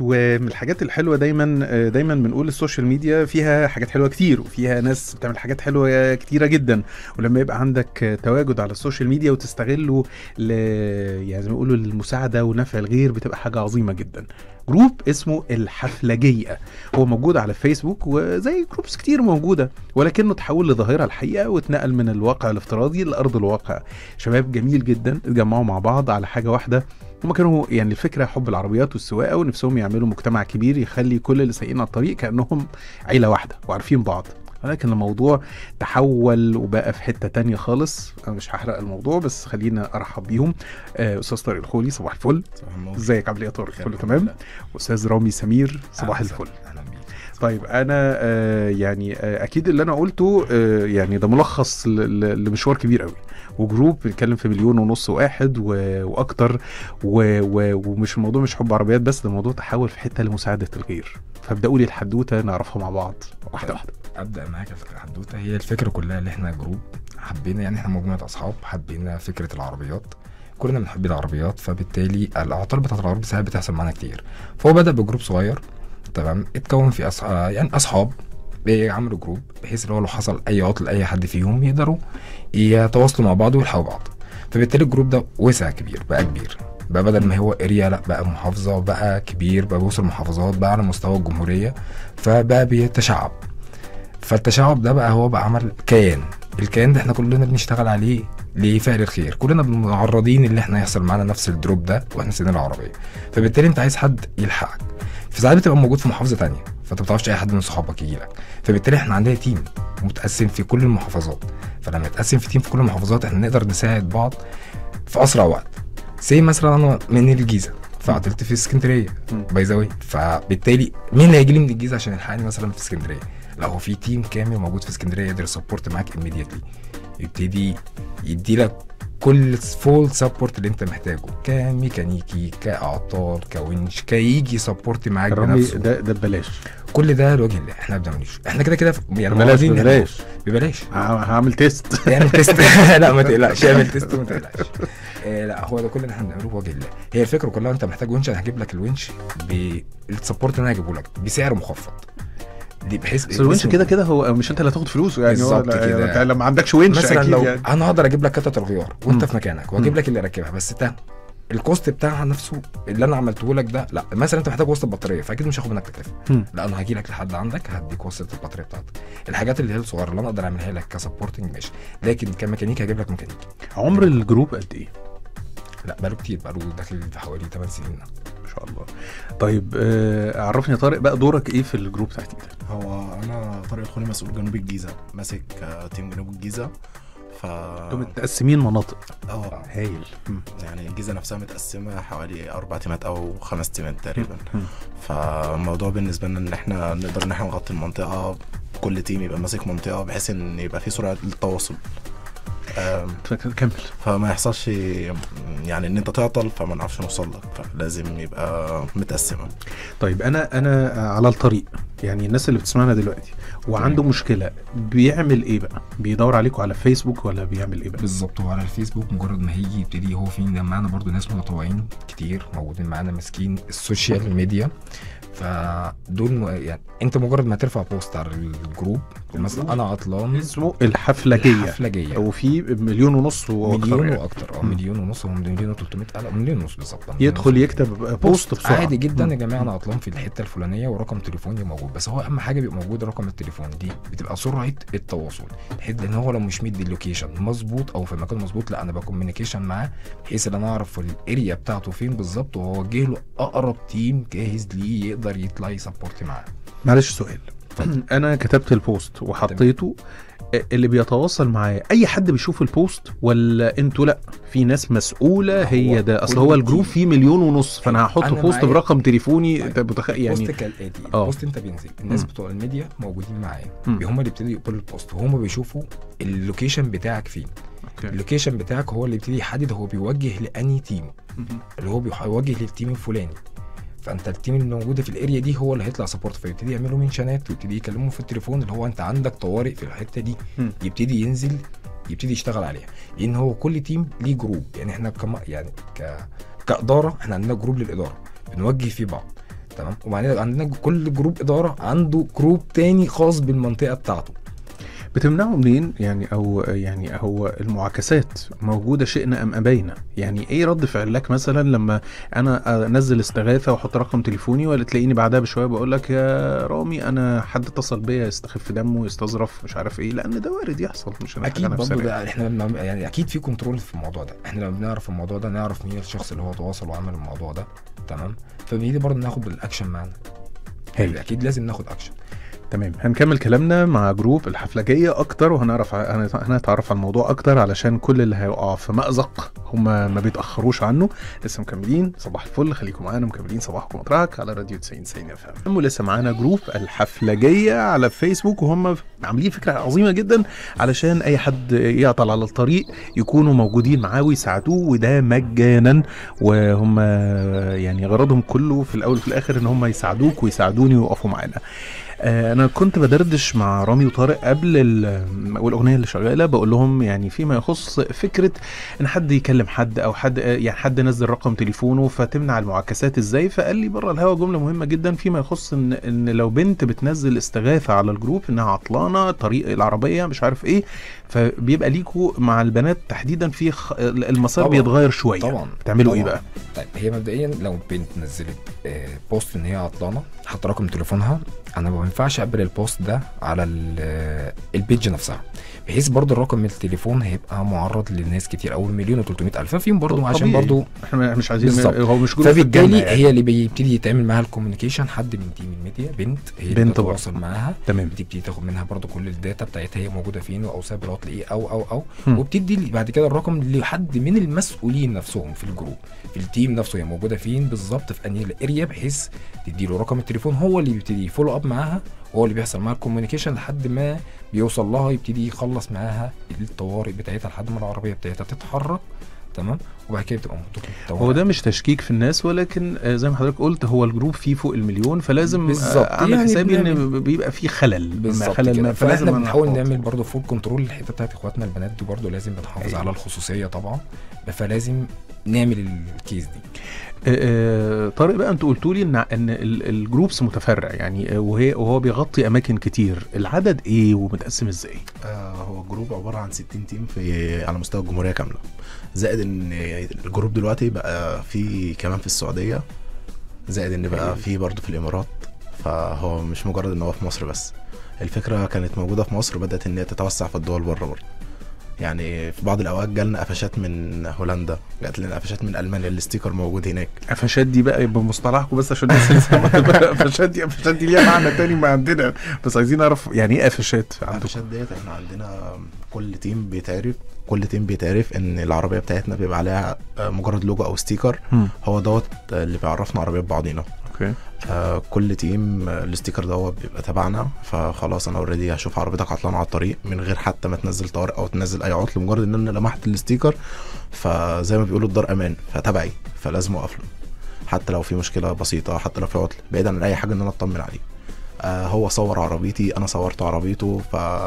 ومن الحاجات الحلوه دايما آه، دايما بنقول السوشيال ميديا فيها حاجات حلوه كتير وفيها ناس بتعمل حاجات حلوه كتيره جدا ولما يبقى عندك آه، تواجد على السوشيال ميديا وتستغله ل يعني زي ما بيقولوا للمساعده ونفع الغير بتبقى حاجه عظيمه جدا جروب اسمه الحفلجيه هو موجود على فيسبوك وزي جروبس كتير موجوده ولكنه تحول لظاهره الحقيقه واتنقل من الواقع الافتراضي لارض الواقع شباب جميل جدا اتجمعوا مع بعض على حاجه واحده هما كانوا يعني الفكره حب العربيات والسواقه ونفسهم يعملوا مجتمع كبير يخلي كل اللي سايقين على الطريق كانهم عيله واحده وعارفين بعض ولكن الموضوع تحول وبقى في حته تانية خالص انا مش هحرق الموضوع بس خلينا ارحب بيهم آه، استاذ طارق الخولي صباح الفل صباح النور ازيك عامل ايه يا طارق بخير كله الحمد تمام لله. استاذ رامي سمير صباح أهلا الفل وسهلا. اهلا بيك طيب انا آه، يعني آه، اكيد اللي انا قلته آه، يعني ده ملخص ل- ل- لمشوار كبير قوي وجروب بيتكلم في مليون ونص واحد و- واكتر و- و- ومش الموضوع مش حب عربيات بس ده الموضوع تحول في حته لمساعده الغير فابداوا لي الحدوته نعرفها مع بعض واحده واحده ابدا معاك يا فكره حدوته هي الفكره كلها اللي احنا جروب حبينا يعني احنا مجموعه اصحاب حبينا فكره العربيات كلنا بنحب العربيات فبالتالي الاعطال بتاعت العربيات ساعات بتحصل معانا كتير فهو بدا بجروب صغير تمام اتكون في أصحاب يعني اصحاب عملوا جروب بحيث اللي هو لو حصل اي عطل لاي حد فيهم يقدروا يتواصلوا مع بعض ويلحقوا بعض فبالتالي الجروب ده وسع كبير بقى كبير بقى بدل ما هو اريا لا بقى محافظه بقى كبير بقى بيوصل محافظات بقى على مستوى الجمهوريه فبقى بيتشعب فالتشعب ده بقى هو بقى عمل كيان الكيان ده احنا كلنا بنشتغل عليه لفعل الخير كلنا معرضين اللي احنا يحصل معانا نفس الدروب ده واحنا سايقين العربيه فبالتالي انت عايز حد يلحقك في ساعات بتبقى موجود في محافظه تانية فانت ما بتعرفش اي حد من صحابك يجي لك فبالتالي احنا عندنا تيم متقسم في كل المحافظات فلما يتقسم في تيم في كل المحافظات احنا نقدر نساعد بعض في اسرع وقت زي مثلا انا من الجيزه فعطلت في اسكندريه مم. باي ذا واي فبالتالي مين اللي هيجي لي من الجيزه عشان يلحقني مثلا في اسكندريه لا هو في تيم كامل موجود في اسكندريه يقدر يسبورت معاك immediately يبتدي يدي لك كل فول سبورت اللي انت محتاجه كميكانيكي كاعطال كونش كيجي سبورت معاك رامي بنفسه ده ده ببلاش كل ده لوجه الله احنا ما بنعملوش احنا كده كده يعني ببلاش معرضين ببلاش ببلاش ه- هعمل تيست اعمل تيست لا ما تقلقش اعمل تيست وما تقلقش آه، لا هو ده كل اللي احنا بنعمله بوجه الله هي الفكره كلها انت محتاج ونش انا هجيب لك الونش بالسبورت اللي انا هجيبه لك بسعر مخفض دي بحيث بس الونش كده كده هو مش انت اللي هتاخد فلوسه يعني هو بالظبط لا- كده. انت لما ما عندكش ونش مثلا اكيد لو يعني انا اقدر اجيب لك قطعه الغيار وانت مم. في مكانك واجيب مم. لك اللي راكبها بس ده الكوست بتاعها نفسه اللي انا عملته لك ده لا مثلا انت محتاج وسط البطاريه فاكيد مش هاخد منك تكلفه مم. لا انا هاجي لك لحد عندك هديك وسط البطاريه بتاعتك الحاجات اللي هي الصغيره اللي انا اقدر اعملها لك كسبورتنج ماشي لكن كميكانيكي هجيب لك ميكانيكي عمر الجروب قد ايه؟ لا بقاله كتير بقاله داخل في حوالي 8 سنين ما شاء الله طيب آه، عرفني يا طارق بقى دورك ايه في الجروب تحديدا هو انا طارق الخولي مسؤول جنوب الجيزه ماسك آه، تيم جنوب الجيزه ف انتوا متقسمين مناطق اه هايل مم. يعني الجيزه نفسها متقسمه حوالي اربع تيمات او خمس تيمات تقريبا مم. فالموضوع بالنسبه لنا ان احنا نقدر ان احنا نغطي المنطقه كل تيم يبقى ماسك منطقه بحيث ان يبقى في سرعه للتواصل آم، كمل فما يحصلش يعني ان انت تعطل فما نعرفش نوصل لك فلازم يبقى متقسمه طيب انا انا على الطريق يعني الناس اللي بتسمعنا دلوقتي وعنده مشكله بيعمل ايه بقى؟ بيدور عليكم على فيسبوك ولا بيعمل ايه بقى؟ بالظبط وعلى الفيسبوك مجرد ما هيجي يبتدي هو في معانا برضو ناس متطوعين كتير موجودين معانا ماسكين السوشيال ميديا فدول م... يعني انت مجرد ما ترفع بوست على الجروب مثلا انا عطلان اسمه الحفلجيه الحفلجيه وفي مليون ونص واكتر مليون يعني. واكتر اه مم. مليون ونص هو مليون و300 لا مليون ونص بالظبط يدخل يكتب بوست بسرعه عادي جدا مم. يا جماعه انا عطلان في الحته الفلانيه ورقم تليفوني موجود بس هو اهم حاجه بيبقى موجود رقم التليفون دي بتبقى سرعه التواصل بحيث ان هو لو مش مدي اللوكيشن مظبوط او في مكان مظبوط لا انا بكوميونيكيشن معاه بحيث ان انا اعرف الاريا بتاعته فين بالظبط واوجه له اقرب تيم جاهز ليه يقدر يطلع يسبورت معاه معلش سؤال انا كتبت البوست وحطيته اللي بيتواصل معايا اي حد بيشوف البوست ولا انتوا لا في ناس مسؤوله هو هي ده اصل كل هو تيم. الجروب فيه مليون ونص فانا هحط أنا بوست معايا. برقم تليفوني طيب. انت متخ... يعني البوست كالاتي آه. البوست انت بينزل الناس مم. بتوع الميديا موجودين معايا مم. هم اللي يبتدوا يقبلوا البوست وهم بيشوفوا اللوكيشن بتاعك فين أوكي. اللوكيشن بتاعك هو اللي يبتدي يحدد هو بيوجه لاني تيم اللي هو بيوجه للتيم الفلاني فانت التيم اللي موجوده في الاريا دي هو اللي هيطلع سبورت فيبتدي يعملوا منشنات ويبتدي يكلموا في التليفون اللي هو انت عندك طوارئ في الحته دي مم. يبتدي ينزل يبتدي يشتغل عليها لان هو كل تيم ليه جروب يعني احنا كما يعني ك كاداره احنا عندنا جروب للاداره بنوجه فيه بعض تمام وبعدين عندنا كل جروب اداره عنده جروب تاني خاص بالمنطقه بتاعته بتمنعه منين يعني او يعني هو المعاكسات موجوده شئنا ام ابينا يعني ايه رد فعلك مثلا لما انا انزل استغاثه واحط رقم تليفوني ولا تلاقيني بعدها بشويه بقول لك يا رامي انا حد اتصل بيا يستخف دمه يستظرف مش عارف ايه لان ده وارد يحصل مش أنا اكيد حاجة برضه نفسية. ده احنا لما يعني اكيد في كنترول في الموضوع ده احنا لما بنعرف الموضوع ده نعرف مين الشخص اللي هو تواصل وعمل الموضوع ده تمام فبنيجي برضه ناخد الاكشن معانا حلو اكيد لازم ناخد اكشن تمام هنكمل كلامنا مع جروب الحفلجية أكتر وهنعرف ع- هنتعرف على الموضوع أكتر علشان كل اللي هيقع في مأزق هم ما بيتأخروش عنه لسه مكملين صباح الفل خليكم معانا مكملين صباحكم مطرحك على راديو 90 90 اف ام ولسه معانا جروب الحفلجية على فيسبوك وهم عاملين فكرة عظيمة جدا علشان أي حد يعطل على الطريق يكونوا موجودين معاه ويساعدوه وده مجانا وهم يعني غرضهم كله في الأول وفي الآخر إن هم يساعدوك ويساعدوني ويقفوا معانا آه، انا كنت بدردش مع رامي وطارق قبل ال- والاغنيه اللي شغاله بقول لهم يعني فيما يخص فكره ان حد يكلم حد او حد آه، يعني حد نزل رقم تليفونه فتمنع المعاكسات ازاي فقال لي بره الهوا جمله مهمه جدا فيما يخص ان ان لو بنت بتنزل استغاثه على الجروب انها عطلانه طريق العربيه مش عارف ايه فبيبقى ليكوا مع البنات تحديدا في خ... المسار طبعاً. بيتغير شويه طبعا بتعملوا ايه طبعاً. بقى؟ طيب هي مبدئيا لو بنت نزلت آه، بوست ان هي عطلانه حط رقم تليفونها انا ما ينفعش اقبل البوست ده على ال- آه، البيج نفسها بحيث برضو الرقم التليفون هيبقى معرض لناس كتير قوي مليون و300 الف ففيهم برضو عشان طبيعي. برضو احنا مش عايزين بالظبط. هو مش جروب في الجنة فبالتالي يعني. هي اللي بيبتدي يتعمل معاها الكوميونيكيشن حد من تيم الميديا بنت هي اللي بنت بتتواصل معاها تمام بتبتدي تاخد منها برضو كل الداتا بتاعتها هي موجوده فين او سايبر عطل ايه او او او هم. وبتدي لي بعد كده الرقم لحد من المسؤولين نفسهم في الجروب في التيم نفسه هي موجوده فين بالظبط في انهي الاريا بحيث تدي له رقم التليفون هو اللي بيبتدي يفولو اب معاها هو اللي بيحصل معاها الكوميونيكيشن لحد ما بيوصل لها يبتدي يخلص معاها الطوارئ بتاعتها لحد ما العربيه بتاعتها تتحرك تمام وبعد كده بتبقى مطلوب هو ده مش تشكيك في الناس ولكن آه، زي ما حضرتك قلت هو الجروب فيه فوق المليون فلازم بالظبط. آه، اعمل يعني حسابي ان بنعمل- بيبقى فيه خلل ما بالظبط خلل كده ما فلازم أنا بنحاول أحط. نعمل برضه فول كنترول الحته بتاعت اخواتنا البنات دي برضه لازم بنحافظ أيوة. على الخصوصيه طبعا فلازم نعمل الكيس دي آه، آه، طارق بقى انتوا قلتوا لي ان ان ال- الجروبس متفرع يعني آه، وهي وهو بيغطي اماكن كتير العدد ايه ومتقسم ازاي آه، هو الجروب عباره عن 60 تيم في على مستوى الجمهوريه كامله زائد ان الجروب دلوقتي بقى في كمان في السعوديه زائد ان بقى في برضه في الامارات فهو مش مجرد ان هو في مصر بس الفكره كانت موجوده في مصر بدات ان هي تتوسع في الدول بره برضه يعني في بعض الاوقات جالنا قفشات من هولندا جات لنا قفشات من المانيا الاستيكر موجود هناك قفشات دي بقى بمصطلحكم بس عشان الناس لسه ما تبقى قفشات دي قفشات دي ليها معنى تاني ما عندنا بس عايزين نعرف يعني ايه قفشات عندكم القفشات ديت احنا عندنا كل تيم بيتعرف كل تيم بيتعرف ان العربيه بتاعتنا بيبقى عليها آه، مجرد لوجو او ستيكر هم، هو دوت اللي بيعرفنا عربيات بعضينا اوكي آه كل تيم آه، الاستيكر دوت بيبقى تبعنا فخلاص انا اوريدي هشوف عربيتك عطلانه على الطريق من غير حتى ما تنزل طوارئ او تنزل اي عطل مجرد ان انا لمحت الاستيكر فزي ما بيقولوا الدار امان فتبعي فلازم اقف له حتى لو في مشكله بسيطه حتى لو في عطل بعيد عن اي حاجه ان انا اطمن عليه آه هو صور عربيتي انا صورت عربيته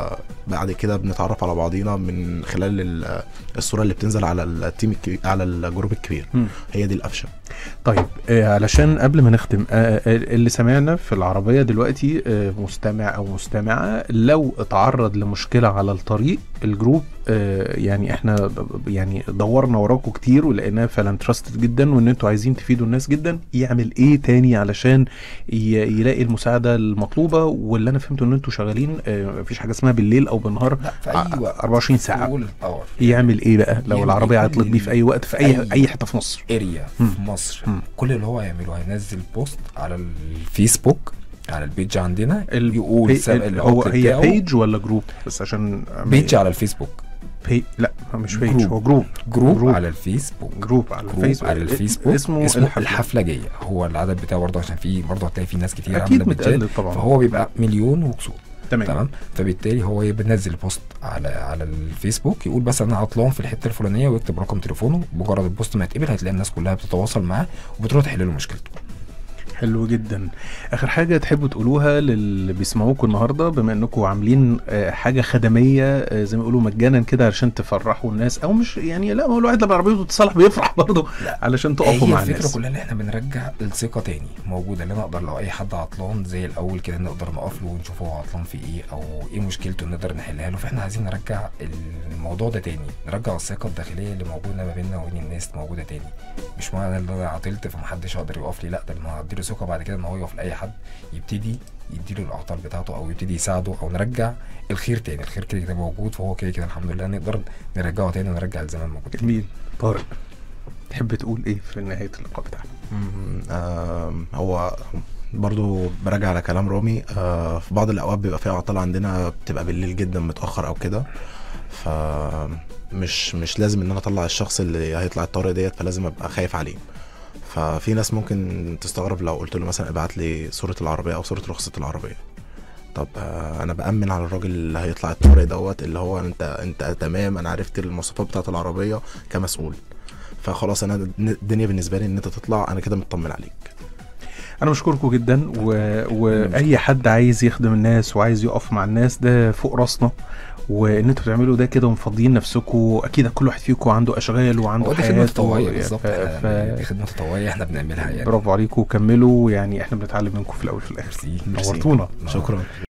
فبعد كده بنتعرف على بعضينا من خلال ال- الصوره اللي بتنزل على التيم الكبير على الجروب الكبير هم. هي دي القفشه طيب آه علشان قبل ما نختم آه آه، اللي سمعنا في العربية دلوقتي آه مستمع أو مستمعة لو اتعرض لمشكلة على الطريق الجروب آه يعني احنا ب- يعني دورنا وراكم كتير ولقيناه فعلا تراستد جدا وان انتوا عايزين تفيدوا الناس جدا يعمل ايه تاني علشان ي- يلاقي المساعدة المطلوبة واللي انا فهمته ان انتوا شغالين آه مفيش حاجة اسمها بالليل او بالنهار لا في ع- اي وقت 24 ساعة طول اور يعمل ايه بقى لو يعمل العربية إيه؟ عطلت بيه في اي وقت في اي أي- اي حتة في مصر اريا مم. في مصر مم. كل اللي هو هيعمله هينزل بوست على الفيسبوك على البيج عندنا ال- يقول بي- سبب ال- هو العطل هي بتاعه بيج ولا جروب بس عشان بيج على الفيسبوك بي... لا مش بيج جروب. هو جروب جروب, جروب. على الفيسبوك جروب على جروب الفيسبوك على الفيسبوك اسمه, اسمه الحفلة. الحفلجيه هو العدد بتاعه برضه عشان فيه برضه هتلاقي فيه ناس كتير اكيد عامله بيجات متقلد طبعا فهو بيبقى مليون وكسور تمام تمام فبالتالي هو بينزل بوست على على الفيسبوك يقول بس انا عطلان في الحته الفلانيه ويكتب رقم تليفونه مجرد البوست ما يتقبل هتلاقي الناس كلها بتتواصل معاه وبتروح تحل له مشكلته حلو جدا اخر حاجه تحبوا تقولوها للي بيسمعوكم النهارده بما انكم عاملين آه، حاجه خدميه آه، زي ما يقولوا مجانا كده علشان تفرحوا الناس او مش يعني لا ما هو الواحد لما عربيته تتصلح بيفرح برضه لا. علشان تقفوا هي مع الفكره الناس كلها ان احنا بنرجع الثقه تاني موجوده اللي نقدر لو اي حد عطلان زي الاول كده نقدر نقف له ونشوف هو عطلان في ايه او ايه مشكلته نقدر نحلها له فاحنا عايزين نرجع الموضوع ده تاني نرجع الثقه الداخليه اللي موجوده ما بيننا وبين الناس موجوده تاني مش معنى ان انا عطلت فمحدش هيقدر يقف لي لا ده انا هديله ثقه بعد كده ان هو يقف لاي حد يبتدي يديله الاعطال بتاعته او يبتدي يساعده او نرجع الخير تاني الخير كده كده موجود فهو كده كده الحمد لله نقدر نرجعه تاني ونرجع الزمان موجود تاني. جميل طارق تحب تقول ايه في نهايه اللقاء بتاعنا مم، آم، هو برضو براجع على كلام رامي آه، في بعض الاوقات بيبقى في اعطال عندنا بتبقى بالليل جدا متاخر او كده ف مش مش لازم ان انا اطلع الشخص اللي هيطلع الطارق ديت فلازم ابقى خايف عليه ففي ناس ممكن تستغرب لو قلت له مثلا ابعت لي صوره العربيه او صوره رخصه العربيه طب آه، انا بامن على الراجل اللي هيطلع الطارق دوت اللي هو انت انت تمام انا عرفت المواصفات بتاعه العربيه كمسؤول فخلاص انا الدنيا بالنسبه لي ان انت تطلع انا كده مطمن عليك انا بشكركم جدا و... واي حد عايز يخدم الناس وعايز يقف مع الناس ده فوق راسنا وان انتوا بتعملوا ده كده ومفضيين نفسكم اكيد كل واحد فيكم عنده اشغال وعنده هو دي خدمه حياته تطوعيه ف... بالظبط ف... إحنا- دي خدمه تطوعيه احنا بنعملها يعني برافو عليكم وكملوا يعني احنا بنتعلم منكم في الاول وفي الاخر ميرسي نورتونا شكرا